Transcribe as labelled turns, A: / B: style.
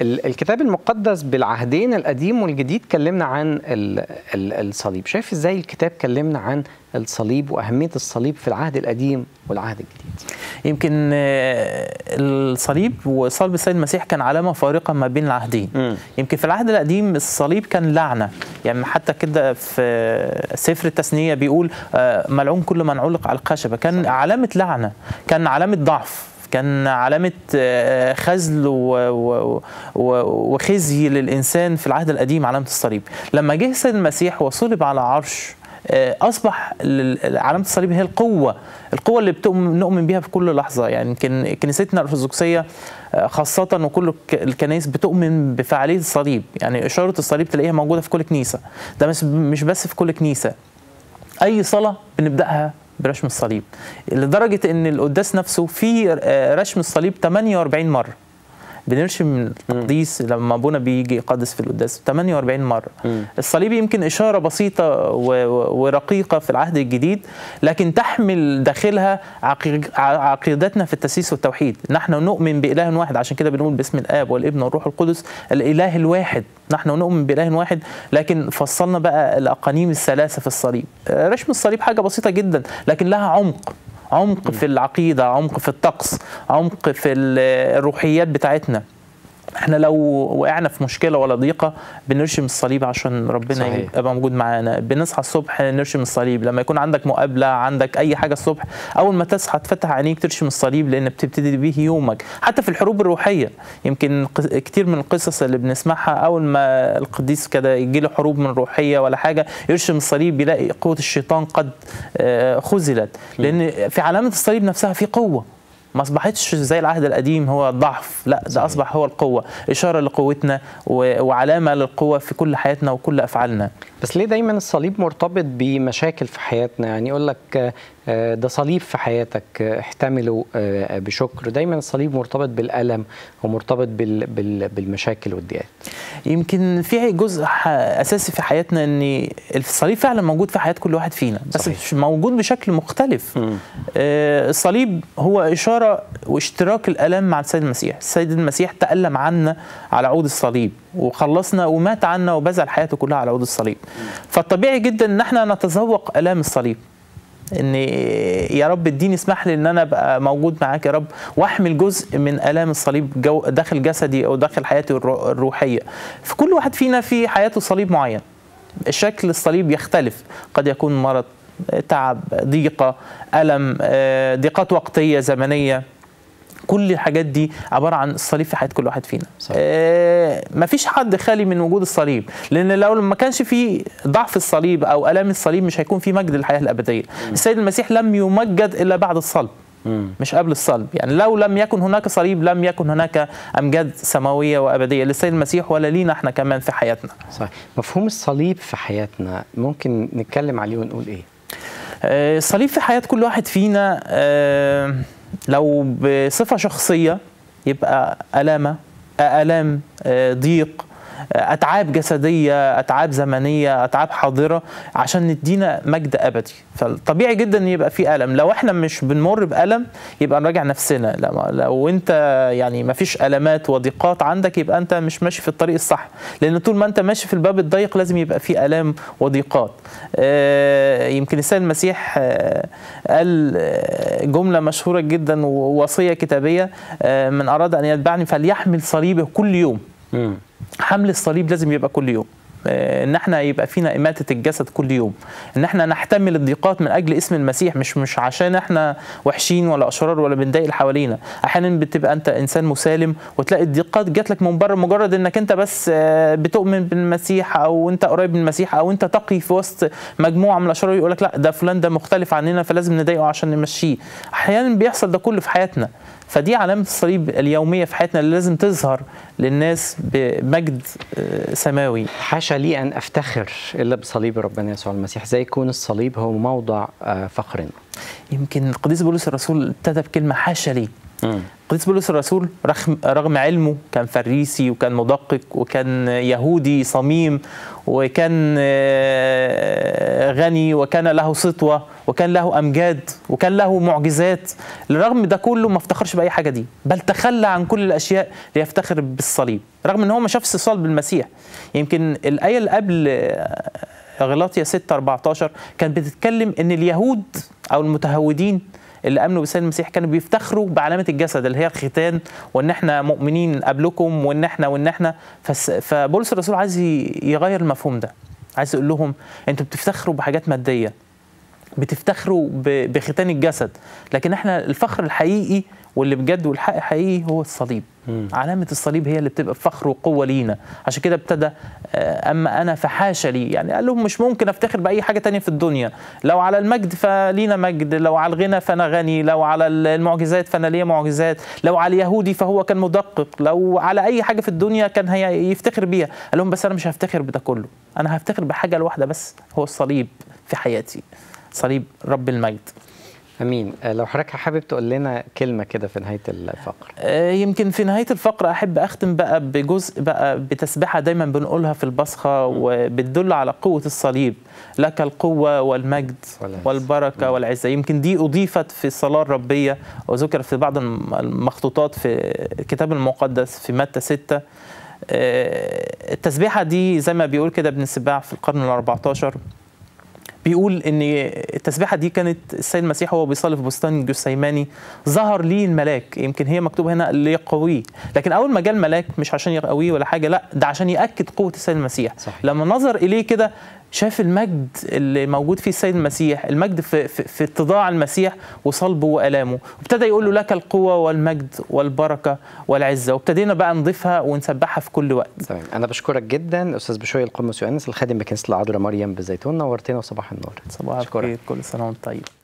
A: ال- الكتاب المقدس بالعهدين القديم والجديد كلمنا عن ال ال الصليب شايف ازاي الكتاب كلمنا عن الصليب واهميه الصليب في العهد القديم والعهد الجديد
B: يمكن آه، الصليب وصلب السيد المسيح كان علامه فارقه ما بين العهدين
A: مم.
B: يمكن في العهد القديم الصليب كان لعنه يعني حتى كده في سفر التثنيه بيقول آه، ملعون كل من علق على الخشبه كان علامه لعنه كان علامه ضعف كان علامة آه، خذل و- و- و- وخزي للإنسان في العهد القديم علامة الصليب لما جه السيد المسيح وصلب على عرش آه، اصبح ال- علامه الصليب هي القوه القوه اللي بتؤمن نؤمن بيها في كل لحظه يعني يمكن كنيستنا الارثوذكسيه آه، خاصه وكل الك- الكنائس بتؤمن بفعاليه الصليب يعني اشاره الصليب تلاقيها موجوده في كل كنيسه ده مش مش بس في كل كنيسه اي صلاه بنبداها برشم الصليب لدرجه ان القداس نفسه فيه آه، رشم الصليب 48 مره بنرشم التقديس لما ابونا بيجي يقدس في القداس 48 مره
A: مم.
B: الصليب يمكن اشاره بسيطه و- و- ورقيقه في العهد الجديد لكن تحمل داخلها عقي- ع- عقيدتنا في التسييس والتوحيد نحن نؤمن باله واحد عشان كده بنقول باسم الاب والابن والروح القدس الاله الواحد نحن نؤمن باله واحد لكن فصلنا بقى الاقانيم الثلاثه في الصليب آه، رشم الصليب حاجه بسيطه جدا لكن لها عمق عمق في العقيده عمق في الطقس عمق في ال- الروحيات بتاعتنا احنا لو وقعنا في مشكله ولا ضيقه بنرشم الصليب عشان ربنا
A: صحيح.
B: يبقى موجود معانا بنصحى الصبح نرشم الصليب لما يكون عندك مقابله عندك اي حاجه الصبح اول ما تصحى تفتح عينيك ترشم الصليب لان بتبتدي به يومك حتى في الحروب الروحيه يمكن ق- كتير من القصص اللي بنسمعها اول ما القديس كده يجي له حروب من روحيه ولا حاجه يرشم الصليب يلاقي قوه الشيطان قد آه، خذلت لان في علامه الصليب نفسها في قوه ما اصبحتش زي العهد القديم هو ضعف لا ده اصبح هو القوه اشاره لقوتنا و- وعلامه للقوه في كل حياتنا وكل افعالنا
A: بس ليه دايما الصليب مرتبط بمشاكل في حياتنا يعني يقول لك آه، ده صليب في حياتك آه، احتمله آه، بشكر دايما الصليب مرتبط بالألم ومرتبط بال بال بالمشاكل والضيقات
B: يمكن في جزء ح- اساسي في حياتنا ان الصليب فعلا موجود في حياه كل واحد فينا بس
A: صحيح.
B: مش موجود بشكل مختلف
A: مم.
B: آه، الصليب هو اشاره واشتراك الالام مع السيد المسيح السيد المسيح تالم عنا على عود الصليب وخلصنا ومات عنا وبذل حياته كلها على عود الصليب فالطبيعي جدا ان احنا نتذوق الام الصليب ان يا رب اديني اسمح لي ان انا ابقى موجود معاك يا رب واحمل جزء من الام الصليب جو داخل جسدي او داخل حياتي الرو- الروحيه في كل واحد فينا في حياته صليب معين شكل الصليب يختلف قد يكون مرض تعب ضيقه الم آه، ضيقات وقتيه زمنيه كل الحاجات دي عباره عن الصليب في حياه كل واحد فينا
A: صحيح.
B: آه مفيش حد خالي من وجود الصليب لان لو ما كانش في ضعف الصليب او الام الصليب مش هيكون في مجد للحياه الابديه السيد المسيح لم يمجد الا بعد الصلب
A: مم.
B: مش قبل الصلب يعني لو لم يكن هناك صليب لم يكن هناك امجاد سماويه وابديه للسيد المسيح ولا لينا احنا كمان في حياتنا
A: صحيح مفهوم الصليب في حياتنا ممكن نتكلم عليه ونقول ايه
B: آه، الصليب في حياة كل واحد فينا آه، لو بصفة شخصية يبقى ألامة آه، ألام آه، ضيق آه، أتعاب جسدية أتعاب زمنية أتعاب حاضرة عشان ندينا مجد أبدي فالطبيعي جدا إن يبقى في ألم لو إحنا مش بنمر بألم يبقى نراجع نفسنا لما- لو أنت يعني ما فيش ألمات وضيقات عندك يبقى أنت مش ماشي في الطريق الصح لأن طول ما أنت ماشي في الباب الضيق لازم يبقى في ألام وضيقات آه، يمكن السيد المسيح آه، قال آه، جملة مشهورة جدا ووصية كتابية آه، من أراد أن يتبعني فليحمل صليبه كل يوم
A: مم.
B: حمل الصليب لازم يبقى كل يوم آه، ان احنا يبقى فينا اماته الجسد كل يوم ان احنا نحتمل الضيقات من اجل اسم المسيح مش مش عشان احنا وحشين ولا اشرار ولا بنضايق اللي حوالينا احيانا بتبقى انت انسان مسالم وتلاقي الضيقات جات لك من بره مجرد انك انت بس آه، بتؤمن بالمسيح او انت قريب من المسيح او انت تقي في وسط مجموعه من الاشرار يقول لك لا ده فلان ده مختلف عننا فلازم نضايقه عشان نمشيه احيانا بيحصل ده كله في حياتنا فدي علامه الصليب اليوميه في حياتنا اللي لازم تظهر للناس بمجد آه، سماوي
A: حاشا لي ان افتخر الا بصليب ربنا يسوع المسيح زي يكون الصليب هو موضع آه، فخرنا
B: يمكن القديس بولس الرسول ابتدى بكلمه حاشا لي
A: مم.
B: قديس بولس الرسول رغم رغم علمه كان فريسي وكان مدقق وكان يهودي صميم وكان آه، غني وكان له سطوة وكان له أمجاد وكان له معجزات لرغم ده كله ما افتخرش بأي حاجة دي بل تخلى عن كل الأشياء ليفتخر بالصليب رغم ان هو ما شافش صلب المسيح يمكن الآية اللي قبل آه، غلاطيا 6 14 كانت بتتكلم ان اليهود او المتهودين اللي امنوا بالسيد المسيح كانوا بيفتخروا بعلامه الجسد اللي هي الختان وان احنا مؤمنين قبلكم وان احنا وان احنا فس- فبولس الرسول عايز ي- يغير المفهوم ده عايز يقول لهم انتوا بتفتخروا بحاجات ماديه بتفتخروا ب- بختان الجسد لكن احنا الفخر الحقيقي واللي بجد والحق حقيقي هو الصليب
A: مم.
B: علامة الصليب هي اللي بتبقى فخر وقوة لينا عشان كده ابتدى آه، أما أنا فحاشا لي يعني قال لهم مش ممكن أفتخر بأي حاجة تانية في الدنيا لو على المجد فلينا مجد لو على الغنى فأنا غني لو على المعجزات فأنا ليا معجزات لو على اليهودي فهو كان مدقق لو على أي حاجة في الدنيا كان هي يفتخر بيها قال لهم بس أنا مش هفتخر بده كله أنا هفتخر بحاجة الواحدة بس هو الصليب في حياتي صليب رب المجد
A: امين آه، لو حضرتك حابب تقول لنا كلمه كده في نهايه الفقره
B: آه، يمكن في نهايه الفقره احب اختم بقى بجزء بقى بتسبيحه دايما بنقولها في البصخه وبتدل على قوه الصليب لك القوه والمجد
A: والعز.
B: والبركه والعزه يمكن دي اضيفت في الصلاه الربيه وذكرت في بعض الم- المخطوطات في الكتاب المقدس في متى 6 آه، التسبيحه دي زي ما بيقول كده ابن السباع في القرن ال 14 بيقول ان التسبيحه دي كانت السيد المسيح وهو بيصلي في بستان جثيماني ظهر ليه الملاك يمكن هي مكتوبه هنا ليقويه لكن اول ما جاء الملاك مش عشان يقويه ولا حاجه لا ده عشان ياكد قوه السيد المسيح
A: صحيح.
B: لما نظر اليه كده شاف المجد اللي موجود فيه السيد المسيح المجد في, في, في اتضاع المسيح وصلبه والامه وابتدى يقول له لك القوه والمجد والبركه والعزه وابتدينا بقى نضيفها ونسبحها في كل وقت
A: تمام انا بشكرك جدا استاذ بشوي القمص يؤنس الخادم بكنيسه العذراء مريم بالزيتون نورتنا وصباح النور
B: صباح
A: أشكرك.
B: الخير كل سنه وانت طيب